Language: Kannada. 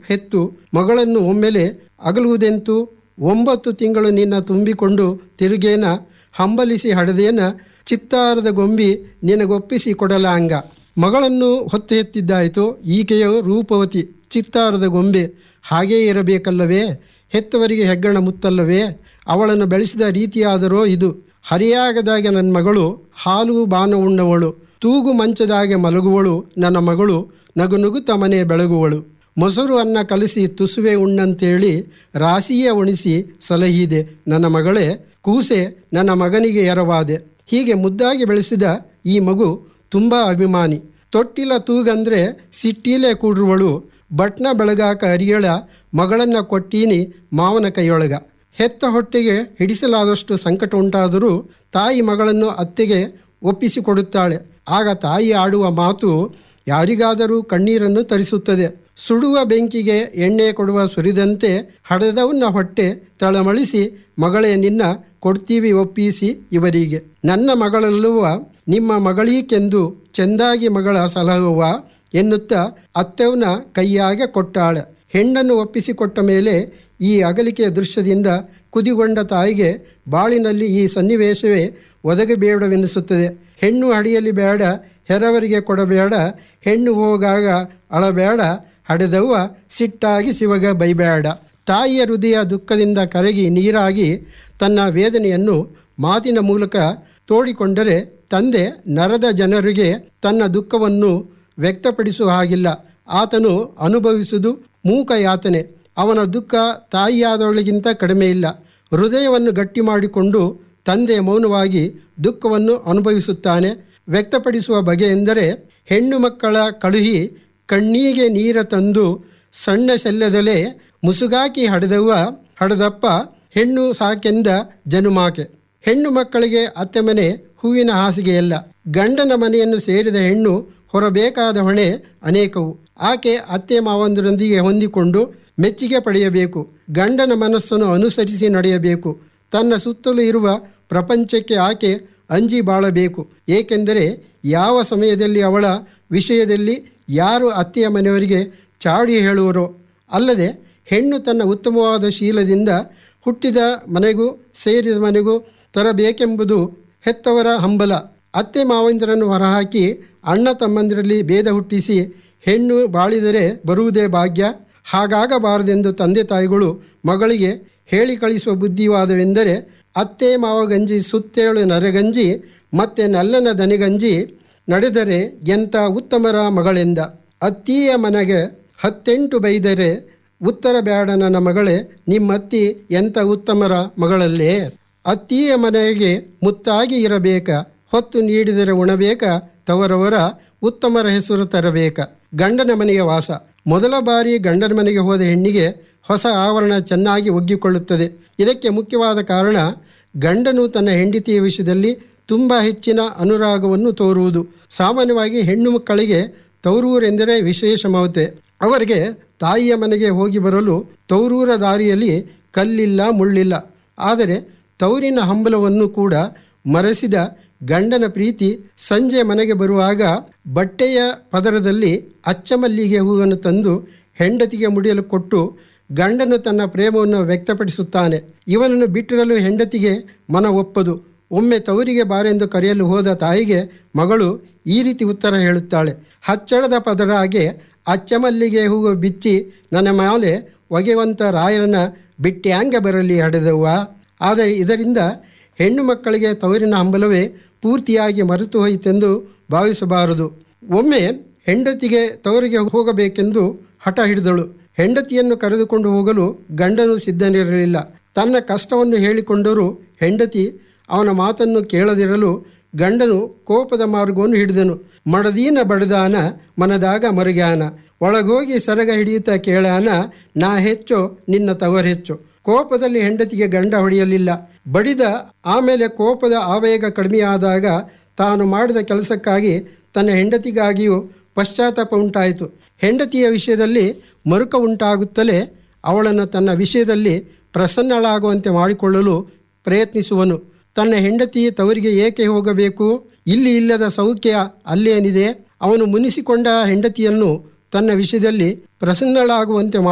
ಹೆತ್ತು ಮಗಳನ್ನು ಒಮ್ಮೆಲೆ ಅಗಲುವುದೆಂತು ಒಂಬತ್ತು ತಿಂಗಳು ನಿನ್ನ ತುಂಬಿಕೊಂಡು ತಿರುಗೇನ ಹಂಬಲಿಸಿ ಹಡೆದೇನ ಚಿತ್ತಾರದ ಗೊಂಬಿ ನಿನಗೊಪ್ಪಿಸಿ ಕೊಡಲಾಂಗ ಮಗಳನ್ನು ಹೊತ್ತು ಎತ್ತಿದ್ದಾಯಿತು ಈಕೆಯು ರೂಪವತಿ ಚಿತ್ತಾರದ ಗೊಂಬೆ ಹಾಗೇ ಇರಬೇಕಲ್ಲವೇ ಹೆತ್ತವರಿಗೆ ಹೆಗ್ಗಣ ಮುತ್ತಲ್ಲವೇ ಅವಳನ್ನು ಬೆಳೆಸಿದ ರೀತಿಯಾದರೋ ಇದು ಹರಿಯಾಗದಾಗ ನನ್ನ ಮಗಳು ಹಾಲು ಬಾನ ಉಣ್ಣವಳು ತೂಗು ಮಂಚದಾಗೆ ಮಲಗುವಳು ನನ್ನ ಮಗಳು ನಗು ನುಗುತ್ತ ಮನೆ ಬೆಳಗುವಳು ಮೊಸರು ಅನ್ನ ಕಲಿಸಿ ತುಸುವೆ ಉಣ್ಣಂತೇಳಿ ರಾಸಿಯೇ ಉಣಿಸಿ ಸಲಹಿದೆ ನನ್ನ ಮಗಳೇ ಕೂಸೆ ನನ್ನ ಮಗನಿಗೆ ಎರವಾದೆ ಹೀಗೆ ಮುದ್ದಾಗಿ ಬೆಳೆಸಿದ ಈ ಮಗು ತುಂಬ ಅಭಿಮಾನಿ ತೊಟ್ಟಿಲ ತೂಗಂದ್ರೆ ಸಿಟ್ಟೀಲೆ ಕೂಡ್ರುವಳು ಬಟ್ನ ಬೆಳಗಾಕ ಅರಿಯಳ ಮಗಳನ್ನ ಕೊಟ್ಟೀನಿ ಮಾವನ ಕೈಯೊಳಗ ಹೆತ್ತ ಹೊಟ್ಟೆಗೆ ಹಿಡಿಸಲಾದಷ್ಟು ಸಂಕಟ ಉಂಟಾದರೂ ತಾಯಿ ಮಗಳನ್ನು ಅತ್ತೆಗೆ ಒಪ್ಪಿಸಿಕೊಡುತ್ತಾಳೆ ಆಗ ತಾಯಿ ಆಡುವ ಮಾತು ಯಾರಿಗಾದರೂ ಕಣ್ಣೀರನ್ನು ತರಿಸುತ್ತದೆ ಸುಡುವ ಬೆಂಕಿಗೆ ಎಣ್ಣೆ ಕೊಡುವ ಸುರಿದಂತೆ ಹಡೆದವನ್ನ ಹೊಟ್ಟೆ ತಳಮಳಿಸಿ ಮಗಳೇ ನಿನ್ನ ಕೊಡ್ತೀವಿ ಒಪ್ಪಿಸಿ ಇವರಿಗೆ ನನ್ನ ಮಗಳಲ್ಲುವ ನಿಮ್ಮ ಮಗಳೀಕೆಂದು ಚೆಂದಾಗಿ ಮಗಳ ಸಲಹುವ ಎನ್ನುತ್ತಾ ಅತ್ತೆವನ ಕೈಯಾಗೆ ಕೊಟ್ಟಾಳೆ ಹೆಣ್ಣನ್ನು ಒಪ್ಪಿಸಿಕೊಟ್ಟ ಮೇಲೆ ಈ ಅಗಲಿಕೆಯ ದೃಶ್ಯದಿಂದ ಕುದಿಗೊಂಡ ತಾಯಿಗೆ ಬಾಳಿನಲ್ಲಿ ಈ ಸನ್ನಿವೇಶವೇ ಒದಗಬೇಡವೆನಿಸುತ್ತದೆ ಹೆಣ್ಣು ಅಡಿಯಲ್ಲಿ ಬೇಡ ಹೆರವರಿಗೆ ಕೊಡಬೇಡ ಹೆಣ್ಣು ಹೋಗಾಗ ಅಳಬೇಡ ಹಡೆದವ್ವ ಸಿಟ್ಟಾಗಿ ಶಿವಗ ಬೈಬೇಡ ತಾಯಿಯ ಹೃದಯ ದುಃಖದಿಂದ ಕರಗಿ ನೀರಾಗಿ ತನ್ನ ವೇದನೆಯನ್ನು ಮಾತಿನ ಮೂಲಕ ತೋಡಿಕೊಂಡರೆ ತಂದೆ ನರದ ಜನರಿಗೆ ತನ್ನ ದುಃಖವನ್ನು ವ್ಯಕ್ತಪಡಿಸುವ ಹಾಗಿಲ್ಲ ಆತನು ಅನುಭವಿಸುವುದು ಮೂಕ ಯಾತನೆ ಅವನ ದುಃಖ ತಾಯಿಯಾದವಳಿಗಿಂತ ಕಡಿಮೆ ಇಲ್ಲ ಹೃದಯವನ್ನು ಗಟ್ಟಿ ಮಾಡಿಕೊಂಡು ತಂದೆ ಮೌನವಾಗಿ ದುಃಖವನ್ನು ಅನುಭವಿಸುತ್ತಾನೆ ವ್ಯಕ್ತಪಡಿಸುವ ಬಗೆ ಎಂದರೆ ಹೆಣ್ಣು ಮಕ್ಕಳ ಕಳುಹಿ ಕಣ್ಣೀಗೆ ನೀರ ತಂದು ಸಣ್ಣ ಶಲ್ಯದಲೆ ಮುಸುಗಾಕಿ ಹಡೆದವ್ವ ಹಡೆದಪ್ಪ ಹೆಣ್ಣು ಸಾಕೆಂದ ಜನುಮಾಕೆ ಹೆಣ್ಣು ಮಕ್ಕಳಿಗೆ ಅತ್ತೆ ಮನೆ ಹೂವಿನ ಹಾಸಿಗೆಯಲ್ಲ ಗಂಡನ ಮನೆಯನ್ನು ಸೇರಿದ ಹೆಣ್ಣು ಹೊರಬೇಕಾದ ಹೊಣೆ ಅನೇಕವು ಆಕೆ ಅತ್ತೆ ಮಾವಂದರೊಂದಿಗೆ ಹೊಂದಿಕೊಂಡು ಮೆಚ್ಚುಗೆ ಪಡೆಯಬೇಕು ಗಂಡನ ಮನಸ್ಸನ್ನು ಅನುಸರಿಸಿ ನಡೆಯಬೇಕು ತನ್ನ ಸುತ್ತಲೂ ಇರುವ ಪ್ರಪಂಚಕ್ಕೆ ಆಕೆ ಅಂಜಿ ಬಾಳಬೇಕು ಏಕೆಂದರೆ ಯಾವ ಸಮಯದಲ್ಲಿ ಅವಳ ವಿಷಯದಲ್ಲಿ ಯಾರು ಅತ್ತೆಯ ಮನೆಯವರಿಗೆ ಚಾಡಿ ಹೇಳುವರೋ ಅಲ್ಲದೆ ಹೆಣ್ಣು ತನ್ನ ಉತ್ತಮವಾದ ಶೀಲದಿಂದ ಹುಟ್ಟಿದ ಮನೆಗೂ ಸೇರಿದ ಮನೆಗೂ ತರಬೇಕೆಂಬುದು ಹೆತ್ತವರ ಹಂಬಲ ಅತ್ತೆ ಮಾವಂದಿರನ್ನು ಹೊರಹಾಕಿ ಅಣ್ಣ ತಮ್ಮಂದಿರಲ್ಲಿ ಭೇದ ಹುಟ್ಟಿಸಿ ಹೆಣ್ಣು ಬಾಳಿದರೆ ಬರುವುದೇ ಭಾಗ್ಯ ಹಾಗಾಗಬಾರದೆಂದು ತಂದೆ ತಾಯಿಗಳು ಮಗಳಿಗೆ ಹೇಳಿ ಕಳಿಸುವ ಬುದ್ಧಿವಾದವೆಂದರೆ ಅತ್ತೆ ಮಾವಗಂಜಿ ಸುತ್ತೇಳು ನರಗಂಜಿ ಮತ್ತೆ ನಲ್ಲನ ದನಿಗಂಜಿ ನಡೆದರೆ ಎಂಥ ಉತ್ತಮರ ಮಗಳೆಂದ ಅತ್ತಿಯ ಮನೆಗೆ ಹತ್ತೆಂಟು ಬೈದರೆ ಉತ್ತರ ಬೇಡ ನನ್ನ ಮಗಳೇ ನಿಮ್ಮತ್ತಿ ಎಂಥ ಉತ್ತಮರ ಮಗಳಲ್ಲೇ ಅತ್ತಿಯ ಮನೆಗೆ ಮುತ್ತಾಗಿ ಇರಬೇಕ ಹೊತ್ತು ನೀಡಿದರೆ ಉಣಬೇಕ ತವರವರ ಉತ್ತಮರ ಹೆಸರು ತರಬೇಕ ಗಂಡನ ಮನೆಗೆ ವಾಸ ಮೊದಲ ಬಾರಿ ಗಂಡನ ಮನೆಗೆ ಹೋದ ಹೆಣ್ಣಿಗೆ ಹೊಸ ಆವರಣ ಚೆನ್ನಾಗಿ ಒಗ್ಗಿಕೊಳ್ಳುತ್ತದೆ ಇದಕ್ಕೆ ಮುಖ್ಯವಾದ ಕಾರಣ ಗಂಡನು ತನ್ನ ಹೆಂಡತಿಯ ವಿಷಯದಲ್ಲಿ ತುಂಬ ಹೆಚ್ಚಿನ ಅನುರಾಗವನ್ನು ತೋರುವುದು ಸಾಮಾನ್ಯವಾಗಿ ಹೆಣ್ಣು ಮಕ್ಕಳಿಗೆ ತೌರೂರೆಂದರೆ ವಿಶೇಷ ಮಮತೆ ಅವರಿಗೆ ತಾಯಿಯ ಮನೆಗೆ ಹೋಗಿ ಬರಲು ತೌರೂರ ದಾರಿಯಲ್ಲಿ ಕಲ್ಲಿಲ್ಲ ಮುಳ್ಳಿಲ್ಲ ಆದರೆ ತೌರಿನ ಹಂಬಲವನ್ನು ಕೂಡ ಮರೆಸಿದ ಗಂಡನ ಪ್ರೀತಿ ಸಂಜೆ ಮನೆಗೆ ಬರುವಾಗ ಬಟ್ಟೆಯ ಪದರದಲ್ಲಿ ಅಚ್ಚಮಲ್ಲಿಗೆ ಹೂವನ್ನು ತಂದು ಹೆಂಡತಿಗೆ ಮುಡಿಯಲು ಕೊಟ್ಟು ಗಂಡನು ತನ್ನ ಪ್ರೇಮವನ್ನು ವ್ಯಕ್ತಪಡಿಸುತ್ತಾನೆ ಇವನನ್ನು ಬಿಟ್ಟಿರಲು ಹೆಂಡತಿಗೆ ಮನ ಒಪ್ಪದು ಒಮ್ಮೆ ತವರಿಗೆ ಬಾರೆಂದು ಕರೆಯಲು ಹೋದ ತಾಯಿಗೆ ಮಗಳು ಈ ರೀತಿ ಉತ್ತರ ಹೇಳುತ್ತಾಳೆ ಹಚ್ಚಳದ ಪದರಾಗೆ ಅಚ್ಚಮಲ್ಲಿಗೆ ಹೂವು ಬಿಚ್ಚಿ ನನ್ನ ಮೇಲೆ ಒಗೆವಂತ ರಾಯರನ್ನ ಬಿಟ್ಟ್ಯಾಂಗೆ ಬರಲಿ ಹಡೆದವ್ವ ಆದರೆ ಇದರಿಂದ ಹೆಣ್ಣು ಮಕ್ಕಳಿಗೆ ತವರಿನ ಹಂಬಲವೇ ಪೂರ್ತಿಯಾಗಿ ಮರೆತು ಹೋಯಿತೆಂದು ಭಾವಿಸಬಾರದು ಒಮ್ಮೆ ಹೆಂಡತಿಗೆ ತವರಿಗೆ ಹೋಗಬೇಕೆಂದು ಹಠ ಹಿಡಿದಳು ಹೆಂಡತಿಯನ್ನು ಕರೆದುಕೊಂಡು ಹೋಗಲು ಗಂಡನು ಸಿದ್ಧನಿರಲಿಲ್ಲ ತನ್ನ ಕಷ್ಟವನ್ನು ಹೇಳಿಕೊಂಡರೂ ಹೆಂಡತಿ ಅವನ ಮಾತನ್ನು ಕೇಳದಿರಲು ಗಂಡನು ಕೋಪದ ಮಾರ್ಗವನ್ನು ಹಿಡಿದನು ಮಡದೀನ ಬಡದಾನ ಮನದಾಗ ಮರುಗ್ಯಾನ ಒಳಗೋಗಿ ಸರಗ ಹಿಡಿಯುತ್ತಾ ಕೇಳಾನ ನಾ ಹೆಚ್ಚು ನಿನ್ನ ತವರ್ ಹೆಚ್ಚು ಕೋಪದಲ್ಲಿ ಹೆಂಡತಿಗೆ ಗಂಡ ಹೊಡೆಯಲಿಲ್ಲ ಬಡಿದ ಆಮೇಲೆ ಕೋಪದ ಆವೇಗ ಕಡಿಮೆಯಾದಾಗ ತಾನು ಮಾಡಿದ ಕೆಲಸಕ್ಕಾಗಿ ತನ್ನ ಹೆಂಡತಿಗಾಗಿಯೂ ಪಶ್ಚಾತ್ತಾಪ ಉಂಟಾಯಿತು ಹೆಂಡತಿಯ ವಿಷಯದಲ್ಲಿ ಮರುಕ ಉಂಟಾಗುತ್ತಲೇ ಅವಳನ್ನು ತನ್ನ ವಿಷಯದಲ್ಲಿ ಪ್ರಸನ್ನಳಾಗುವಂತೆ ಮಾಡಿಕೊಳ್ಳಲು ಪ್ರಯತ್ನಿಸುವನು ತನ್ನ ಹೆಂಡತಿ ತವರಿಗೆ ಏಕೆ ಹೋಗಬೇಕು ಇಲ್ಲಿ ಇಲ್ಲದ ಸೌಖ್ಯ ಅಲ್ಲೇನಿದೆ ಅವನು ಮುನಿಸಿಕೊಂಡ ಹೆಂಡತಿಯನ್ನು ತನ್ನ ವಿಷಯದಲ್ಲಿ ಪ್ರಸನ್ನಳಾಗುವಂತೆ